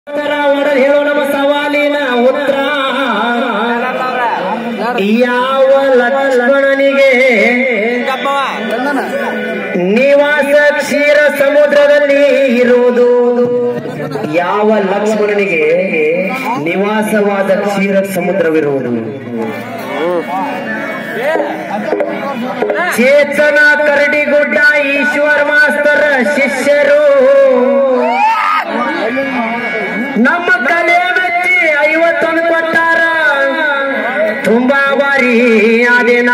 ಉತ್ತರ ಒಡಲ್ ಹೇಳೋ ನಮ್ಮ ಸವಾಲಿನ ಉತ್ತರ ಯಾವ ಲಕ್ಷ್ಮಣನಿಗೆ ನಿವಾಸ ಕ್ಷೀರ ಸಮುದ್ರದಲ್ಲಿ ಇರುವುದು ಯಾವ ಲಕ್ಷ್ಮಣನಿಗೆ ನಿವಾಸವಾದ ಕ್ಷೀರ ಸಮುದ್ರವಿರುವುದು ಚೇತನ ಕರಡಿಗುಡ್ಡ ಈಶ್ವರ ಮಾಸ್ತರ ಶಿಷ್ಯರು ನಮ್ಮ ಕಲೆ ಮೆಚ್ಚಿ ಐವತ್ತೊಂದು ಕೊಟ್ಟಾರ ತುಂಬಾ ಬಾರಿ ಆದಿನ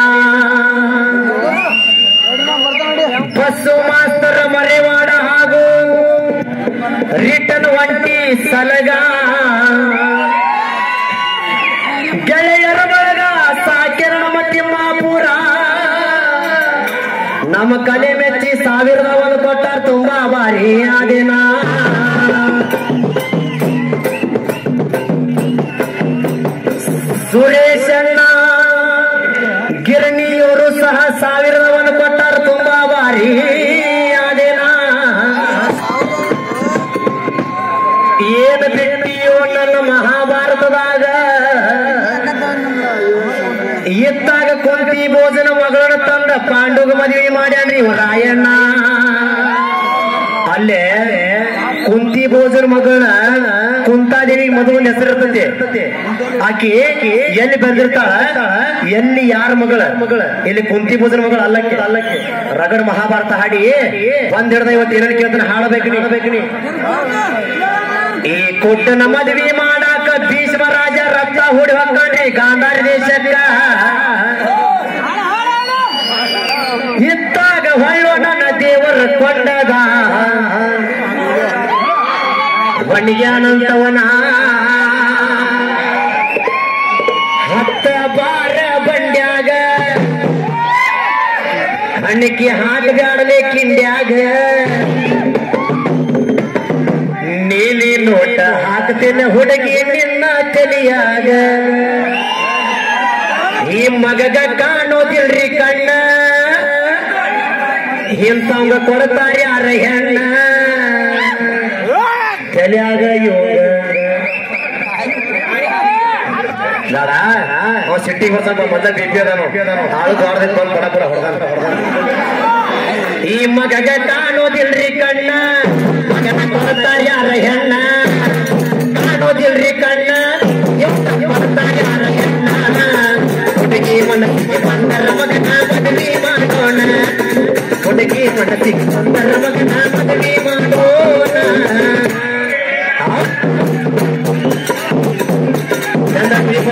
ಬಸ್ಸು ಮಾಸ್ತರ ಮರೆವಾಡ ಹಾಗೂ ರಿಟರ್ನ್ ಒಂಟಿ ಸಲಗ ಗೆಳೆಯರ ಬಳಗ ಸಾಕ್ಯರ ನಮ್ಮ ತಿಮ್ಮಾಪುರ ನಮ್ಮ ಕಲೆ ಮೆಚ್ಚಿ ಸಾವಿರದ ಒಂದು ಕೊಟ್ಟಾರ ತುಂಬಾ ಬಾರಿ ಆದಿನ ಸುರೇಶಣ್ಣ ಗಿರಣಿಯವರು ಸಹ ಸಾವಿರದ ಒಂದು ಕೊಟ್ಟಾರ ತುಂಬಾ ಬಾರಿ ಆದೇನ ಏನು ಬಿಟ್ಟಿಯೋ ನನ್ನ ಮಹಾಭಾರತದಾಗ ಇತ್ತಾಗ ಕುಂತಿ ಭೋಜನ ಮಗಳನ್ನ ತಂದ ಪಾಂಡುಗ ಮದುವೆ ಮಾಡ್ಯಾನ್ರಿ ಇವ ರಾಯಣ್ಣ ಅಲ್ಲೇ ಕುಂತಿ ಭೋಜನ ಮಗಳನ್ನ ಕುಂತಾದೇವಿ ಮದುವೆ ಹೆಸರು ಇರ್ತದೆ ಆಕಿ ಎಲ್ಲಿ ಬಂದಿರ್ತಾಳ ಎಲ್ಲಿ ಯಾರ ಮಗಳ ಮಗಳ ಇಲ್ಲಿ ಕುಂತಿ ಭೋಜನ ಮಗಳ ಅಲ್ಲಕ್ಕೆ ಅಲ್ಲಕ್ಕೆ ರಗಡ್ ಮಹಾಭಾರತ ಹಾಡಿ ಬಂದ್ ಹಿಡ್ದ ಇವತ್ತು ಏನೇನು ಕೇಳ್ತಾನೆ ಹಾಡಬೇಕು ನೀ ಹಾಡಬೇಕು ನೀ ಈ ಕುಟ್ಟನ ಮದುವೆ ಮಾಡಾಕ ಭೀಷ್ಮ ರಾಜ ರಕ್ತ ಹೂಡಿ ಹೊಕ್ಕಂಡ್ರಿ ಗಾಂಧಾರಿ ದೇಶಕ್ಕ ಇತ್ತಾಗ ಹೊಳ್ಳೋ ನನ್ನ ದೇವರ ಕೊಂಡದ ಬಣಿಯಾನಂತವನ ಹತ್ತ ಬಾರ ಬಂಡ್ಯಾಗ ಹಣ್ಣಿಗೆ ಹಾಕಗಾಡಲೆ ಕಿಂಡ್ಯಾಗ ನೀಲಿ ನೋಟ ಹಾಕ್ತೇನೆ ಹುಡುಗಿ ನಿನ್ನ ತಲಿಯಾಗ ಈ ಮಗಗ ಕಾಣೋದಿಲ್ರಿ ಕಣ್ಣ ಇಂಥವಂಗ ಕೊಡ್ತಾರ ಯಾರ ಹೆಣ್ಣ ತಲಿಯಾಗ ಯೋಗ ನೋಡ ಅವ ಸಿಟ್ಟಿಗೆ ಬರ್ತಾನ ಮೊದಲ ಬಿಬ್ಬಿ ಅದಾನು ಹಾಳು ದ್ವಾರದಿಂದ ಬಂದು ಕೊಡ ಕೊಡ ಹೊಡೆದಾನ ಹೊಡೆದಾನ ಈ ಮಗಗ ಕಾಣೋದಿಲ್ರಿ ಕಣ್ಣ ಮಗನ ಕೊಡ್ತಾರ ಯಾರ ಹೆಣ್ಣ ಕಾಣೋದಿಲ್ರಿ ಕಣ್ಣ ಎತ್ತ ಕೊಡ್ತಾರ ಯಾರ ಹೆಣ್ಣ ಹುಡುಗಿ ಮನಸ್ಸಿಗೆ ಬಂದರ ಮಗನ ಮದುವೆ ಮಾಡೋಣ ಹುಡುಗಿ ಮನಸ್ಸಿಗೆ ಬಂದರ ಮಗನ ಮದುವೆ ಮಾಡೋಣ ಆ? ಚಂದ ದೀಪ.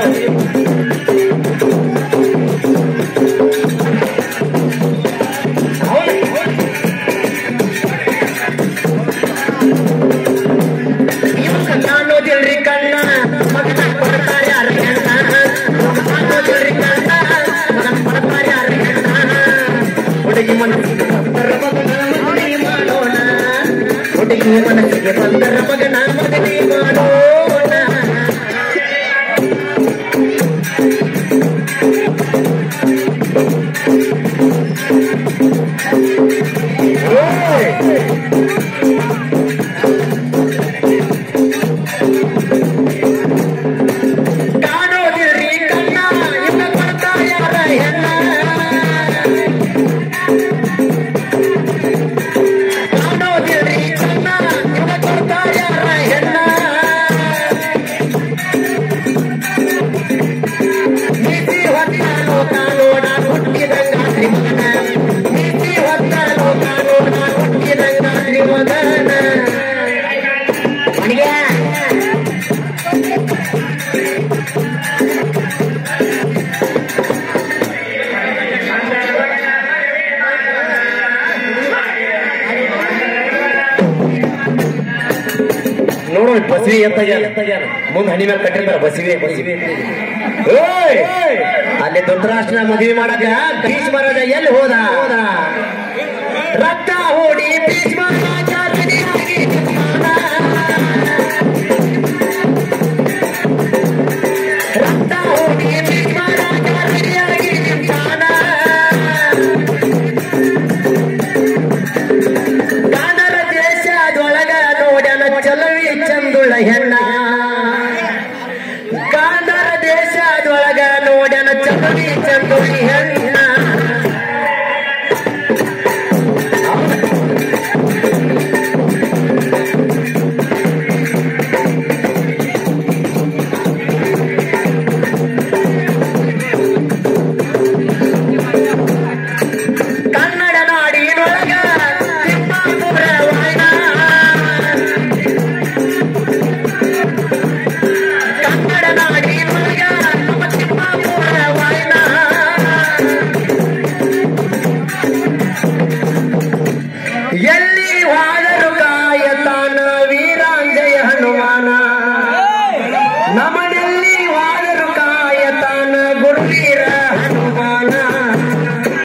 ಕಾಣೋದಿಲ್ರಿ ಕಣ್ಣ ಮಗನ ಕೊಡ್ತಾರೆ ಯಾರ ಹೆಣ್ಣ ಕಾಣೋದಿಲ್ರಿ ಕಣ್ಣ ಮಗನ ಕೊಡ್ತಾರೆ ಯಾರ ಹೆಣ್ಣ ಹುಡುಗಿ ಮನಸ್ಸಿಗೆ ಬಂದರ ಮಗನ ಮದುವೆ ಮಾಡೋಣ ಹುಡುಗಿ ಮನಸ್ಸಿಗೆ ಬಂದರ ಮಗನ ಮದುವೆ ಮಾಡೋಣ ಕಾಣೋದಿಲ್ರಿ ಕಣ್ಣ ಇನ್ನ ಕೊಡ್ತಾ ಯಾರ ಹೆಣ್ಣ ಕಾಣೋದಿಲ್ರಿ ಕಣ್ಣ ಇನ್ನ ಕೊಡ್ತಾ ಯಾರ ಹೆಣ್ಣ ನೀತಿ ಹೊತ್ತ ಲೋಕ ನೋಡ ಹುಟ್ಟಿದಂಗಾದ್ರಿ ಮಗನ ನೀತಿ ಹೊತ್ತ ಲೋಕ ನೋಡ ಹುಟ್ಟಿದಂಗಾದ್ರಿ ಮಗನ ಮಣಿಗೆ ನೋಡು ಬಸವಿ ಎತ್ತಾಗ್ಯಾನ ಮುಂದೆ ಹನಿ ಮೇಲೆ ಕಟ್ಟಿರ್ತಾರ ಬಸವಿ ಬಸವಿ ಓಯ್! ಅಲ್ಲಿ ಧೃತರಾಷ್ಟ್ರನ ಮದುವೆ ಮಾಡಕ ಭೀಷ್ಮ ರಾಜ ಎಲ್ಲಿ ಹೋದ ರಕ್ತ ಹೂಡಿ ಭೀಷ್ಮ